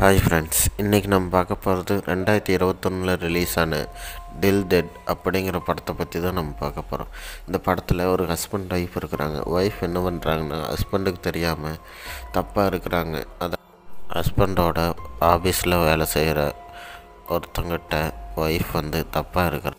hi friends இன்றைக்கி நம்ம பார்க்க போகிறது ரெண்டாயிரத்தி இருபத்தொன்னில் ரிலீஸ் ஆன டில் டெட் அப்படிங்கிற படத்தை பற்றி தான் நம்ம பார்க்க போகிறோம் இந்த படத்தில் ஒரு ஹஸ்பண்ட் ஒய்ஃப் இருக்கிறாங்க ஒய்ஃப் என்ன பண்ணுறாங்கன்னா ஹஸ்பண்டுக்கு தெரியாமல் தப்பாக இருக்கிறாங்க அதை ஹஸ்பண்டோட ஆஃபீஸில் வேலை செய்கிற ஒருத்தங்கிட்ட ஒய்ஃப் வந்து தப்பாக இருக்கிற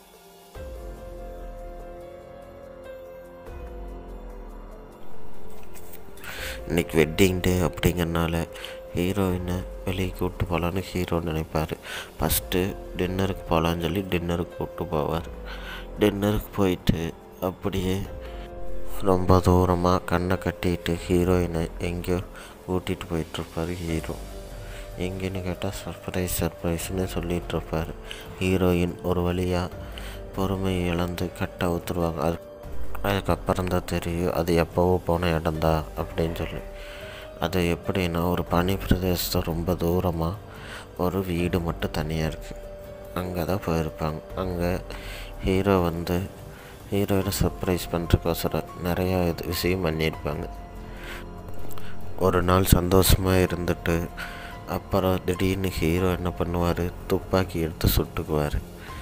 இன்றைக்கி வெட்டிங் டே அப்படிங்கிறனால ஹீரோயினை வெளியே கூப்பிட்டு போகலான்னு ஹீரோ நினைப்பார் ஃபஸ்ட்டு டின்னருக்கு போகலான்னு சொல்லி டின்னருக்கு கூப்பிட்டு போவார் டின்னருக்கு போயிட்டு அப்படியே ரொம்ப தூரமாக கண்ணை கட்டிட்டு ஹீரோயினை எங்கேயோ கூட்டிகிட்டு போயிட்டுருப்பார் ஹீரோ எங்கேன்னு கேட்டால் சர்ப்ரைஸ் சர்ப்ரைஸ்னு சொல்லிகிட்ருப்பார் ஹீரோயின் ஒரு வழியாக பொறுமை இழந்து கட்ட ஊற்றுருவாங்க அது அதுக்கப்புறம் தான் தெரியும் அது எப்போவோ போன இடம்தா அப்படின்னு சொல்லி அது எப்படின்னா ஒரு பனி பிரதேசத்தில் ரொம்ப தூரமாக ஒரு வீடு மட்டும் தனியாக இருக்குது அங்கே தான் போயிருப்பாங்க அங்கே ஹீரோ வந்து ஹீரோயினை சர்ப்ரைஸ் பண்ணுறதுக்கோசரம் நிறையா இது விஷயம் பண்ணியிருப்பாங்க ஒரு நாள் சந்தோஷமாக இருந்துட்டு அப்புறம் திடீர்னு ஹீரோ என்ன பண்ணுவார் துப்பாக்கி எடுத்து சுட்டுக்குவார்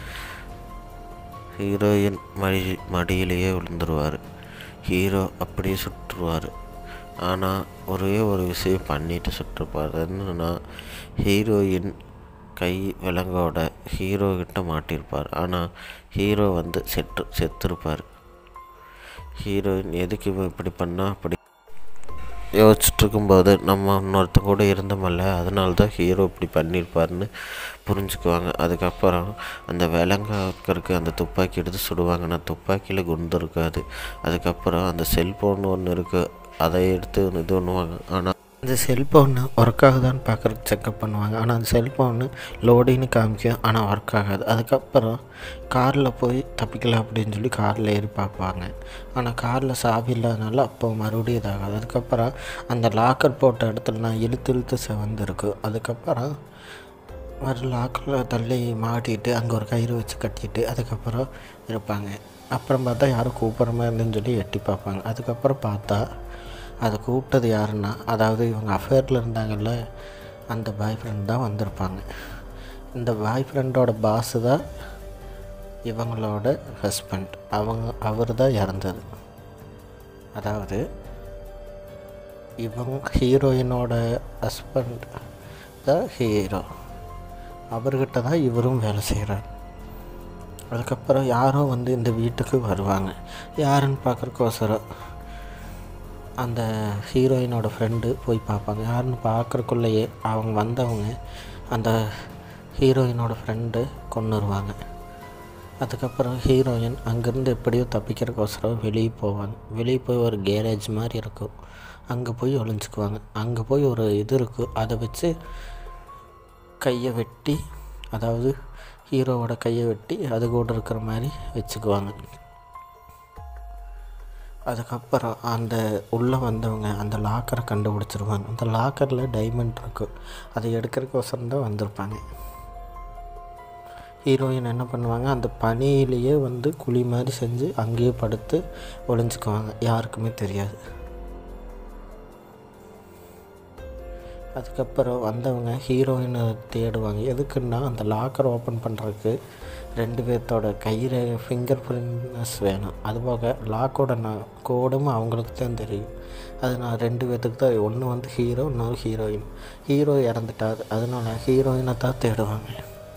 ஹீரோயின் மடி மடியிலேயே விழுந்துருவார் ஹீரோ அப்படியே சுட்டுருவார் ஆனால் ஒரே ஒரு விஷயம் பண்ணிட்டு சுட்டுருப்பார் என்னன்னா ஹீரோயின் கை விலங்கோட ஹீரோ கிட்ட மாட்டியிருப்பார் ஆனால் ஹீரோ வந்து செத்து செத்துருப்பார் ஹீரோயின் எதுக்கு இவன் இப்படி பண்ணால் அப்படி யோசிச்சுட்டு இருக்கும்போது நம்ம இன்னொருத்த கூட இருந்தோமல்ல அதனால தான் ஹீரோ இப்படி பண்ணியிருப்பாருன்னு புரிஞ்சுக்குவாங்க அதுக்கப்புறம் அந்த விலங்காக்கருக்கு அந்த துப்பாக்கி எடுத்து சுடுவாங்க ஆனால் துப்பாக்கியில் குண்டு இருக்காது அதுக்கப்புறம் அந்த செல்ஃபோன் ஒன்று இருக்குது அதை எடுத்து இது பண்ணுவாங்க ஆனால் அந்த செல்ஃபோனு ஒர்க் ஆகுதான்னு பார்க்குறதுக்கு செக்அப் பண்ணுவாங்க ஆனால் அந்த செல்ஃபோனு லோடின்னு காமிக்கும் ஆனால் ஒர்க் ஆகாது அதுக்கப்புறம் காரில் போய் தப்பிக்கலாம் அப்படின்னு சொல்லி காரில் ஏறி பார்ப்பாங்க ஆனால் காரில் சாவி இல்லாதனால அப்போ மறுபடியும் இதாகாது அதுக்கப்புறம் அந்த லாக்கர் போட்ட இடத்துல நான் இழுத்து இழுத்து செவந்திருக்கு அதுக்கப்புறம் ஒரு லாக்கரில் தள்ளி மாட்டிட்டு அங்கே ஒரு கயிறு வச்சு கட்டிட்டு அதுக்கப்புறம் இருப்பாங்க அப்புறம் பார்த்தா யாரும் கூப்பிட்ற மாதிரி இருந்துன்னு சொல்லி எட்டி பார்ப்பாங்க அதுக்கப்புறம் பார்த்தா அதை கூப்பிட்டது யாருன்னா அதாவது இவங்க அஃபேரில் இருந்தாங்கல்ல அந்த பாய் ஃப்ரெண்ட் தான் வந்திருப்பாங்க இந்த பாய் ஃப்ரெண்டோட பாஸு தான் இவங்களோட ஹஸ்பண்ட் அவங்க அவர் தான் இறந்தது அதாவது இவங்க ஹீரோயினோட ஹஸ்பண்ட் தான் ஹீரோ அவர்கிட்ட தான் இவரும் வேலை செய்கிறார் அதுக்கப்புறம் யாரோ வந்து இந்த வீட்டுக்கு வருவாங்க யாருன்னு பார்க்குறக்கோசரம் அந்த ஹீரோயினோட ஃப்ரெண்டு போய் பார்ப்பாங்க யாருன்னு பார்க்குறக்குள்ளேயே அவங்க வந்தவங்க அந்த ஹீரோயினோட ஃப்ரெண்டு கொண்டுருவாங்க அதுக்கப்புறம் ஹீரோயின் அங்கேருந்து எப்படியோ தப்பிக்கிறக்கோசரம் வெளியே போவாங்க வெளியே போய் ஒரு கேரேஜ் மாதிரி இருக்கும் அங்கே போய் ஒளிஞ்சுக்குவாங்க அங்கே போய் ஒரு இது இருக்கும் அதை வச்சு கையை வெட்டி அதாவது ஹீரோவோட கையை வெட்டி அது கூட இருக்கிற மாதிரி வச்சுக்குவாங்க அதுக்கப்புறம் அந்த உள்ளே வந்தவங்க அந்த லாக்கரை கண்டுபிடிச்சிருவாங்க அந்த லாக்கரில் டைமண்ட் இருக்கும் அதை எடுக்கிறக்கோசரம் தான் வந்திருப்பாங்க ஹீரோயின் என்ன பண்ணுவாங்க அந்த பனியிலேயே வந்து குழி மாதிரி செஞ்சு அங்கேயே படுத்து ஒளிஞ்சுக்குவாங்க யாருக்குமே தெரியாது அதுக்கப்புறம் வந்தவங்க ஹீரோயினை தேடுவாங்க எதுக்குன்னா அந்த லாக்கர் ஓப்பன் பண்ணுறதுக்கு ரெண்டு பேர்த்தோட கையில் ஃபிங்கர் பிரிண்ட்னஸ் வேணும் அதுபோக லாக்கோட நான் கோடும் அவங்களுக்கு தான் தெரியும் அது நான் ரெண்டு பேர்த்துக்கு தான் ஒன்று வந்து ஹீரோ இன்னொரு ஹீரோயின் ஹீரோ இறந்துட்டார் அதனால ஹீரோயினை தான் தேடுவாங்க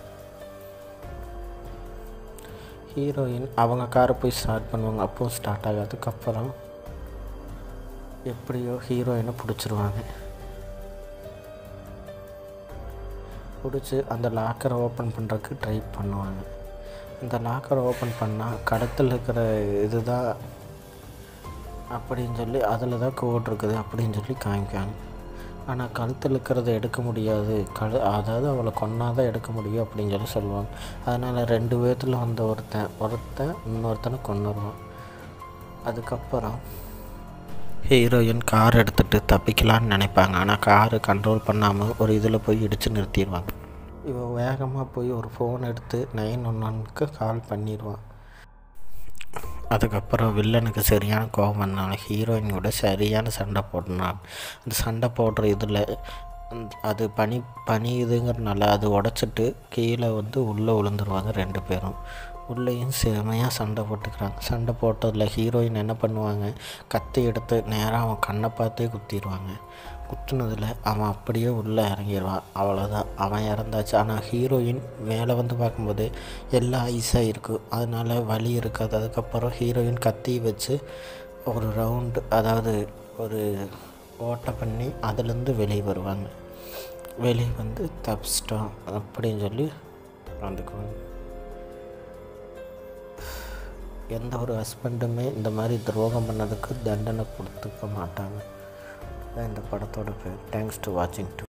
ஹீரோயின் அவங்க காரை போய் ஸ்டார்ட் பண்ணுவாங்க அப்போவும் ஸ்டார்ட் ஆகும் அதுக்கப்புறம் எப்படியோ ஹீரோயினை பிடிச்சிருவாங்க பிடிச்சி அந்த லாக்கரை ஓப்பன் பண்ணுறதுக்கு ட்ரை பண்ணுவாங்க அந்த லாக்கரை ஓப்பன் பண்ணால் கடத்தில் இருக்கிற இது தான் அப்படின்னு சொல்லி அதில் தான் கோட் இருக்குது அப்படின்னு சொல்லி காமிக்காங்க ஆனால் கழுத்தில் இருக்கிறத எடுக்க முடியாது கழு அதாவது அவளை கொன்னா தான் எடுக்க முடியும் அப்படின்னு சொல்லி சொல்லுவாங்க அதனால் ரெண்டு பேர்த்தில் வந்த ஒருத்தன் ஒருத்தன் இன்னொருத்தனை கொண்டுருவான் அதுக்கப்புறம் ஹீரோயின் கார் எடுத்துகிட்டு தப்பிக்கலான்னு நினைப்பாங்க ஆனால் காரு கண்ட்ரோல் பண்ணாமல் ஒரு இதில் போய் இடித்து நிறுத்திடுவாங்க இவன் வேகமாக போய் ஒரு ஃபோன் எடுத்து நைன் ஒன் ஒன்க்கு கால் பண்ணிடுவான் அதுக்கப்புறம் வில்லனுக்கு சரியான கோபம் வந்தாங்க ஹீரோயின் கூட சரியான சண்டை போடணும் அந்த சண்டை போடுற இதில் அந்த அது பனி பனி இதுங்கிறனால அது உடச்சிட்டு கீழே வந்து உள்ளே விழுந்துருவாங்க ரெண்டு பேரும் உள்ளேயும் செமையாக சண்டை போட்டுக்கிறாங்க சண்டை போட்டதில் ஹீரோயின் என்ன பண்ணுவாங்க கத்தி எடுத்து நேராக அவன் கண்ணை பார்த்தே குத்திடுவாங்க குத்துனதில் அவன் அப்படியே உள்ளே இறங்கிடுவான் அவ்வளோதான் அவன் இறந்தாச்சு ஆனால் ஹீரோயின் மேலே வந்து பார்க்கும்போது எல்லாம் ஐஸாக இருக்கும் அதனால் வலி இருக்காது அதுக்கப்புறம் ஹீரோயின் கத்தி வச்சு ஒரு ரவுண்டு அதாவது ஒரு ஓட்டை பண்ணி அதுலேருந்து வெளியே வருவாங்க வெளியே வந்து தப்பிச்சிட்டோம் அப்படின்னு சொல்லி வந்துக்குவாங்க எந்த ஒரு ஹஸ்பண்டுமே இந்த மாதிரி துரோகம் பண்ணதுக்கு தண்டனை கொடுத்துக்க மாட்டாங்க இதுதான் இந்த படத்தோட பேர் தேங்க்ஸ் டு வாட்சிங் டு